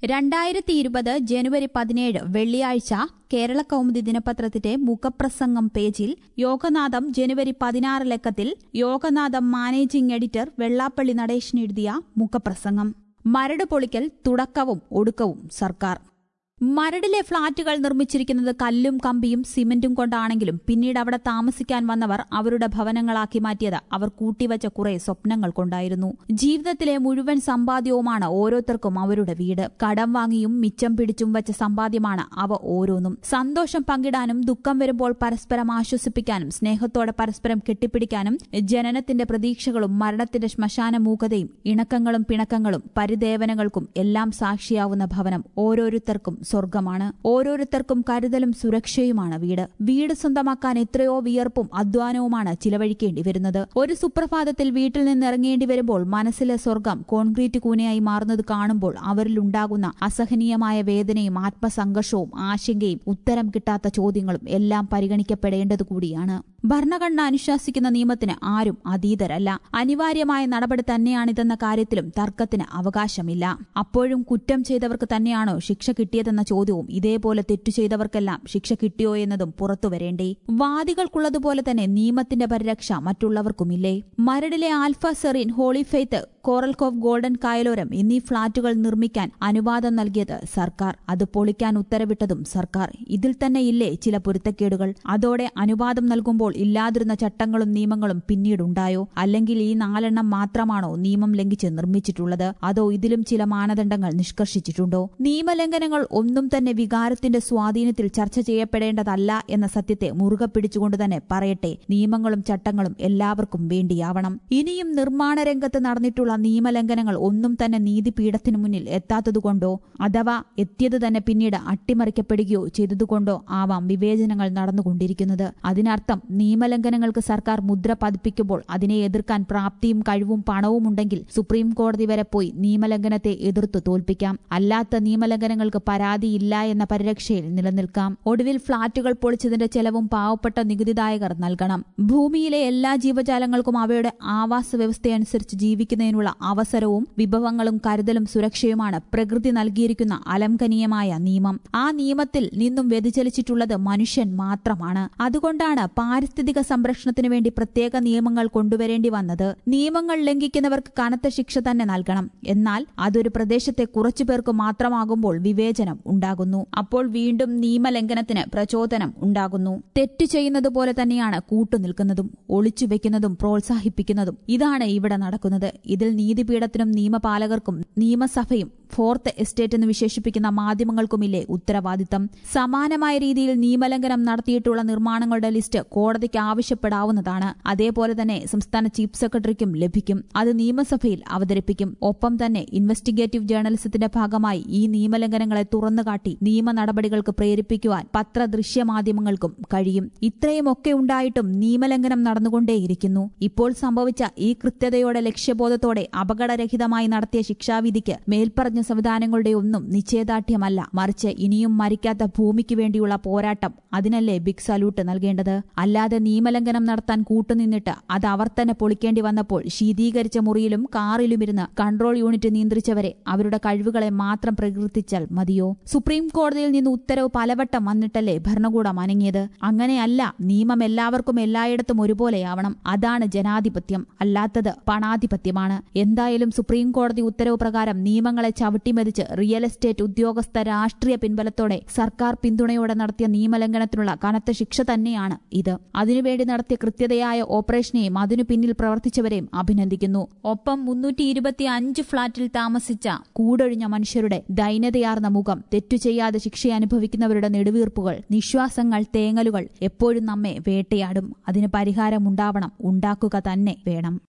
രണ്ടായിരത്തി ഇരുപത് ജനുവരി പതിനേഴ് വെള്ളിയാഴ്ച കേരള കൗമുദി ദിനപത്രത്തിന്റെ മുഖപ്രസംഗം പേജിൽ യോഗനാഥം ജനുവരി പതിനാറ് ലക്കത്തിൽ യോഗനാഥം മാനേജിംഗ് എഡിറ്റർ വെള്ളാപ്പള്ളി നടേശൻ എഴുതിയ മുഖപ്രസംഗം മരട് പൊളിക്കൽ തുടക്കവും ഒടുക്കവും സർക്കാർ മരടിലെ ഫ്ളാറ്റുകൾ നിർമ്മിച്ചിരിക്കുന്നത് കല്ലും കമ്പിയും സിമന്റും കൊണ്ടാണെങ്കിലും പിന്നീട് അവിടെ താമസിക്കാൻ വന്നവർ അവരുടെ ഭവനങ്ങളാക്കി മാറ്റിയത് അവർ കൂട്ടിവച്ച കുറെ സ്വപ്നങ്ങൾ കൊണ്ടായിരുന്നു ജീവിതത്തിലെ മുഴുവൻ സമ്പാദ്യവുമാണ് ഓരോരുത്തർക്കും അവരുടെ വീട് കടം വാങ്ങിയും മിച്ചം പിടിച്ചും വെച്ച സമ്പാദ്യമാണ് അവ ഓരോന്നും സന്തോഷം പങ്കിടാനും ദുഃഖം വരുമ്പോൾ പരസ്പരം ആശ്വസിപ്പിക്കാനും സ്നേഹത്തോടെ പരസ്പരം കെട്ടിപ്പിടിക്കാനും ജനനത്തിന്റെ പ്രതീക്ഷകളും മരണത്തിന്റെ ശ്മശാന മൂകതയും ഇണക്കങ്ങളും പിണക്കങ്ങളും പരിദേവനകൾക്കും എല്ലാം സാക്ഷിയാവുന്ന ഭവനം ഓരോരുത്തർക്കും സ്വർഗമാണ് ഓരോരുത്തർക്കും കരുതലും സുരക്ഷയുമാണ് വീട് വീട് സ്വന്തമാക്കാൻ എത്രയോ വിയർപ്പും അധ്വാനവുമാണ് ചിലവഴിക്കേണ്ടി വരുന്നത് ഒരു സുപ്രഭാതത്തിൽ വീട്ടിൽ നിന്ന് ഇറങ്ങേണ്ടി വരുമ്പോൾ മനസ്സിലെ സ്വർഗം കോൺക്രീറ്റ് കൂനയായി മാറുന്നത് കാണുമ്പോൾ അവരിലുണ്ടാകുന്ന അസഹനീയമായ വേദനയും ആത്മസംഘർഷവും ആശങ്കയും ഉത്തരം കിട്ടാത്ത ചോദ്യങ്ങളും എല്ലാം പരിഗണിക്കപ്പെടേണ്ടത് കൂടിയാണ് ഭരണഘടന അനുശാസിക്കുന്ന നിയമത്തിന് ആരും അതീതരല്ല അനിവാര്യമായ നടപടി തന്നെയാണിതെന്ന കാര്യത്തിലും തർക്കത്തിന് അവകാശമില്ല അപ്പോഴും കുറ്റം ചെയ്തവർക്ക് തന്നെയാണോ ശിക്ഷ കിട്ടിയതെന്ന ചോദ്യവും ഇതേപോലെ തെറ്റു ചെയ്തവർക്കെല്ലാം ശിക്ഷ കിട്ടിയോ എന്നതും പുറത്തുവരേണ്ടേ വാദികൾക്കുള്ളതുപോലെ തന്നെ നിയമത്തിന്റെ പരിരക്ഷ മറ്റുള്ളവർക്കുമില്ലേ മരടിലെ Alfa Serene Holy Faith Coral Cove Golden Kayaloram എന്നീ ഫ്ളാറ്റുകൾ നിർമ്മിക്കാൻ അനുവാദം നൽകിയത് സർക്കാർ അത് പൊളിക്കാൻ ഉത്തരവിട്ടതും സർക്കാർ ഇതിൽ തന്നെ ഇല്ലേ ചില പൊരുത്തക്കേടുകൾ അതോടെ അനുവാദം നൽകുമ്പോൾ ഇല്ലാതിരുന്ന ചട്ടങ്ങളും നിയമങ്ങളും പിന്നീടുണ്ടായോ അല്ലെങ്കിൽ ഈ നാലെണ്ണം മാത്രമാണോ നിയമം ലംഘിച്ച് നിർമ്മിച്ചിട്ടുള്ളത് അതോ ഇതിലും ചില മാനദണ്ഡങ്ങൾ നിഷ്കർഷിച്ചിട്ടുണ്ടോ നിയമലംഘനങ്ങൾ ഒന്നും തന്നെ വികാരത്തിന്റെ സ്വാധീനത്തിൽ ചർച്ച ചെയ്യപ്പെടേണ്ടതല്ല എന്ന സത്യത്തെ മുറുകെ പിടിച്ചുകൊണ്ട് തന്നെ പറയട്ടെ നിയമങ്ങളും ചട്ടങ്ങളും എല്ലാവർക്കും വേണ്ടിയാവണം ഇനിയും നിർമ്മാണ രംഗത്ത് നടന്നിട്ടുള്ള നിയമലംഘനങ്ങൾ ഒന്നും തന്നെ നീതിപീഠത്തിനു മുന്നിൽ എത്താത്തതുകൊണ്ടോ അഥവാ എത്തിയത് തന്നെ പിന്നീട് അട്ടിമറിക്കപ്പെടുകയോ ചെയ്തതുകൊണ്ടോ ആവാം വിവേചനങ്ങൾ നടന്നുകൊണ്ടിരിക്കുന്നത് അതിനർത്ഥം നിയമലംഘനങ്ങൾക്ക് സർക്കാർ മുദ്ര പതിപ്പിക്കുമ്പോൾ അതിനെ എതിർക്കാൻ പ്രാപ്തിയും കഴിവും പണവും ഉണ്ടെങ്കിൽ സുപ്രീം കോടതി വരെ പോയി നിയമലംഘനത്തെ എതിർത്തു തോൽപ്പിക്കാം അല്ലാത്ത നിയമലംഘനങ്ങൾക്ക് പരാതിയില്ല എന്ന പരിരക്ഷയിൽ നിലനിൽക്കാം ഒടുവിൽ ഫ്ളാറ്റുകൾ പൊളിച്ചതിന്റെ ചെലവും പാവപ്പെട്ട നികുതിദായകർ നൽകണം ഭൂമിയിലെ എല്ലാ ജീവജാലങ്ങൾക്കും അവയുടെ ആവാസ വ്യവസ്ഥയനുസരിച്ച് ജീവിക്കുന്നതിനുള്ള അവസരവും വിഭവങ്ങളും കരുതലും സുരക്ഷയുമാണ് പ്രകൃതി നൽകിയിരിക്കുന്ന അലംഘനീയമായ നിയമം ആ നിയമത്തിൽ നിന്നും വ്യതിചലിച്ചിട്ടുള്ളത് മനുഷ്യൻ മാത്രമാണ് അതുകൊണ്ടാണ് പാരിസ്ഥിതിക സംരക്ഷണത്തിനു വേണ്ടി പ്രത്യേക നിയമങ്ങൾ കൊണ്ടുവരേണ്ടി വന്നത് നിയമങ്ങൾ ലംഘിക്കുന്നവർക്ക് കനത്ത ശിക്ഷ തന്നെ നൽകണം എന്നാൽ അതൊരു പ്രദേശത്തെ കുറച്ചുപേർക്ക് മാത്രമാകുമ്പോൾ വിവേചനം ഉണ്ടാകുന്നു അപ്പോൾ വീണ്ടും നിയമലംഘനത്തിന് പ്രചോദനം ഉണ്ടാകുന്നു തെറ്റു ചെയ്യുന്നത് പോലെ തന്നെയാണ് കൂട്ടുനിൽക്കുന്നതും ഒളിച്ചുവെക്കുന്നതും പ്രോത്സാഹിപ്പിക്കുന്നതും ഇതാണ് ഇവിടെ നടക്കുന്നത് ഇതിൽ നീതിപീഠത്തിനും നിയമപാലകർക്കും നിയമസഭയും ഫോർത്ത് എസ്റ്റേറ്റ് എന്ന് വിശേഷിപ്പിക്കുന്ന മാധ്യമങ്ങൾക്കുമില്ലേ ഉത്തരവാദിത്തം സമാനമായ രീതിയിൽ നിയമലംഘനം നടത്തിയിട്ടുള്ള നിർമ്മാണങ്ങളുടെ ലിസ്റ്റ് കോടതിക്ക് ആവശ്യപ്പെടാവുന്നതാണ് അതേപോലെ തന്നെ സംസ്ഥാന ചീഫ് സെക്രട്ടറിക്കും ലഭിക്കും അത് നിയമസഭയിൽ അവതരിപ്പിക്കും ഒപ്പം തന്നെ ഇൻവെസ്റ്റിഗേറ്റീവ് ജേർണലിസത്തിന്റെ ഭാഗമായി ഈ നിയമലംഘനങ്ങളെ തുറന്നുകാട്ടി നിയമ നടപടികൾക്ക് പ്രേരിപ്പിക്കുവാൻ പത്ര ദൃശ്യമാധ്യമങ്ങൾക്കും കഴിയും ഇത്രയുമൊക്കെ ഉണ്ടായിട്ടും നിയമലംഘനം നടന്നുകൊണ്ടേയിരിക്കുന്നു ഇപ്പോൾ സംഭവിച്ച ഈ കൃത്യതയോടെ ലക്ഷ്യബോധത്തോടെ അപകടരഹിതമായി നടത്തിയ ശിക്ഷാവിധിക്ക് മേൽപ്പറഞ്ഞ സംവിധാനങ്ങളുടെ ഒന്നും നിശ്ചയദാർഢ്യമല്ല മറിച്ച് ഇനിയും മരിക്കാത്ത ഭൂമിക്ക് വേണ്ടിയുള്ള പോരാട്ടം അതിനല്ലേ ബിഗ് സല്യൂട്ട് നൽകേണ്ടത് അല്ലാതെ നിയമലംഘനം നടത്താൻ കൂട്ടുനിന്നിട്ട് അത് അവർ തന്നെ പൊളിക്കേണ്ടി വന്നപ്പോൾ ശീതീകരിച്ച മുറിയിലും കാറിലുമിരുന്ന് കൺട്രോൾ യൂണിറ്റ് നിയന്ത്രിച്ചവരെ അവരുടെ കഴിവുകളെ മാത്രം പ്രകീർത്തിച്ചാൽ മതിയോ സുപ്രീം കോടതിയിൽ നിന്ന് ഉത്തരവ് പലവട്ടം വന്നിട്ടല്ലേ ഭരണകൂടം അനങ്ങിയത് അങ്ങനെയല്ല നിയമം എല്ലാവർക്കും എല്ലായിടത്തും ഒരുപോലെയാവണം അതാണ് ജനാധിപത്യം അല്ലാത്തത് പണാധിപത്യമാണ് എന്തായാലും സുപ്രീം കോടതി ഉത്തരവ് പ്രകാരം നിയമങ്ങളെ ചവിട്ടിമെതിച്ച് റിയൽ എസ്റ്റേറ്റ് ഉദ്യോഗസ്ഥ രാഷ്ട്രീയ പിൻബലത്തോടെ സർക്കാർ പിന്തുണയോടെ നടത്തിയ നിയമലംഘനത്തിനുള്ള കനത്ത ശിക്ഷ തന്നെയാണ് ഇത് അതിനുവേണ്ടി നടത്തിയ കൃത്യതയായ ഓപ്പറേഷനെയും അതിനു പിന്നിൽ പ്രവർത്തിച്ചവരെയും അഭിനന്ദിക്കുന്നു ഒപ്പം മുന്നൂറ്റി ഇരുപത്തി അഞ്ച് ഫ്ളാറ്റിൽ താമസിച്ച കൂടൊഴിഞ്ഞ മനുഷ്യരുടെ ദൈന്യതയാർന്ന മുഖം തെറ്റു ചെയ്യാതെ ശിക്ഷ അനുഭവിക്കുന്നവരുടെ നെടുവീർപ്പുകൾ നിശ്വാസങ്ങൾ തേങ്ങലുകൾ എപ്പോഴും നമ്മെ വേട്ടയാടും അതിന് പരിഹാരമുണ്ടാവണം ഉണ്ടാക്കുക തന്നെ വേണം